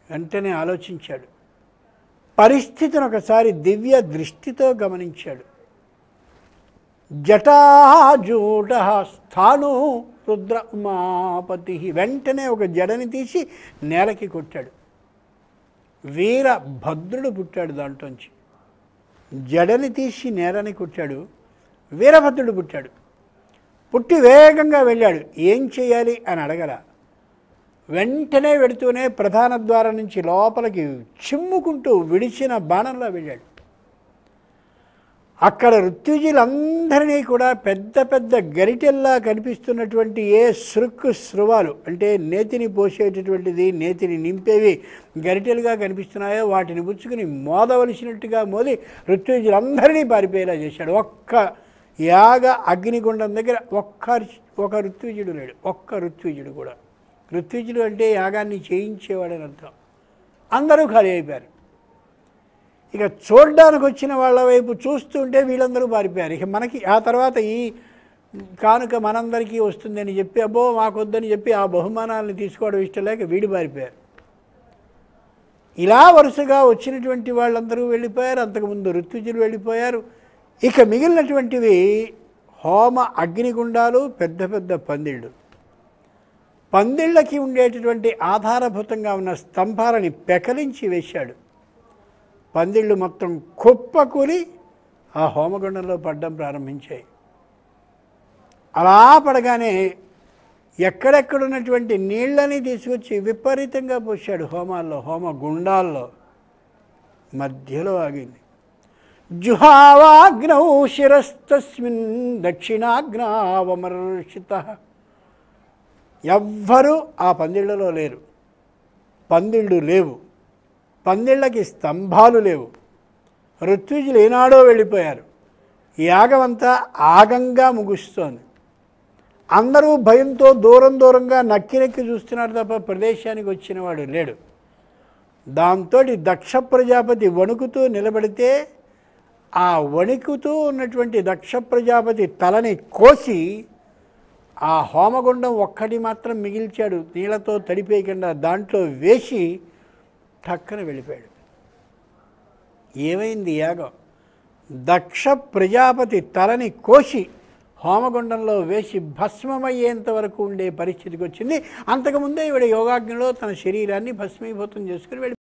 వెంటనే ఆలోచించాడు పరిస్థితిని ఒకసారి దివ్య దృష్టితో గమనించాడు జటాజూట స్థాను రుద్ర ఉమాపతి వెంటనే ఒక జడని తీసి నేలకి కొట్టాడు వీర భద్రుడు పుట్టాడు దాంట్లోంచి జడని తీసి నేలని కొట్టాడు వీరభద్రుడు పుట్టాడు పుట్టి వేగంగా వెళ్ళాడు ఏం చేయాలి అని అడగల వెంటనే వెడుతూనే ప్రధాన ద్వారం నుంచి లోపలికి చిమ్ముకుంటూ విడిచిన బాణంలో వెళ్ళాడు అక్కడ ఋత్విజులందరినీ కూడా పెద్ద పెద్ద గరిటెల్లా కనిపిస్తున్నటువంటి ఏ సృక్కు స్రువాలు అంటే నేతిని పోసేటటువంటిది నేతిని నింపేవి గరిటెలుగా కనిపిస్తున్నాయో వాటిని పుచ్చుకుని మోదవలసినట్టుగా మోది ఋత్విజులందరినీ పారిపోయేలా చేశాడు ఒక్క యాగ అగ్నిగుండం దగ్గర ఒక్క ఒక ఋత్విజుడు లేడు ఒక్క ఋత్విజుడు కూడా ఋత్విజుడు అంటే యాగాన్ని చేయించేవాడని అర్థం అందరూ ఖాళీ అయిపోయారు ఇక చూడడానికి వచ్చిన వాళ్ళ వైపు చూస్తుంటే వీళ్ళందరూ పారిపోయారు ఇక మనకి ఆ తర్వాత ఈ కానుక మనందరికీ వస్తుందని చెప్పి అబ్బో మాకొద్దని చెప్పి ఆ బహుమానాలను తీసుకోవడం ఇష్టం లేక వీడి పారిపోయారు ఇలా వరుసగా వచ్చినటువంటి వాళ్ళందరూ వెళ్ళిపోయారు అంతకుముందు ఋత్విజులు వెళ్ళిపోయారు ఇక మిగిలినటువంటివి హోమ అగ్నిగుండాలు పెద్ద పెద్ద పందిళ్ళు పందిళ్ళకి ఉండేటటువంటి ఆధారభూతంగా ఉన్న స్తంభాలని పెకలించి వేశాడు పందిళ్ళు మొత్తం కుప్పకూలి ఆ హోమగుండంలో పడ్డం ప్రారంభించాయి అలా పడగానే ఎక్కడెక్కడున్నటువంటి నీళ్ళని తీసుకొచ్చి విపరీతంగా పోశాడు హోమాల్లో హోమ గుండాల్లో మధ్యలో ఆగింది జుహావాగ్నౌ శిరస్తస్మిన్ దక్షిణాగ్నావమర్షిత ఎవ్వరూ ఆ పందిళ్ళలో లేరు పందిళ్ళు లేవు పందిళ్ళకి స్తంభాలు లేవు ఋత్విజులు ఏనాడో వెళ్ళిపోయారు యాగమంతా ఆగంగా ముగుస్తోంది అందరూ భయంతో దూరం దూరంగా నక్కి నక్కి చూస్తున్నారు తప్ప ప్రదేశానికి వచ్చినవాడు లేడు దాంతో దక్ష ప్రజాపతి వణుకుతూ నిలబడితే ఆ వణుకుతూ ఉన్నటువంటి దక్ష ప్రజాపతి తలని కోసి ఆ హోమగుండం ఒక్కటి మాత్రం మిగిల్చాడు నీళ్ళతో తడిపేయకుండా దాంట్లో వేసి టక్కన వెళ్ళిపోయాడు ఏమైంది యాగం దక్ష ప్రజాపతి తలని కోసి హోమగుండంలో వేసి భస్మమయ్యేంత వరకు ఉండే పరిస్థితికి వచ్చింది అంతకుముందే ఈవిడ యోగాగ్నిలో తన శరీరాన్ని భస్మీభూతం చేసుకుని వెళ్ళి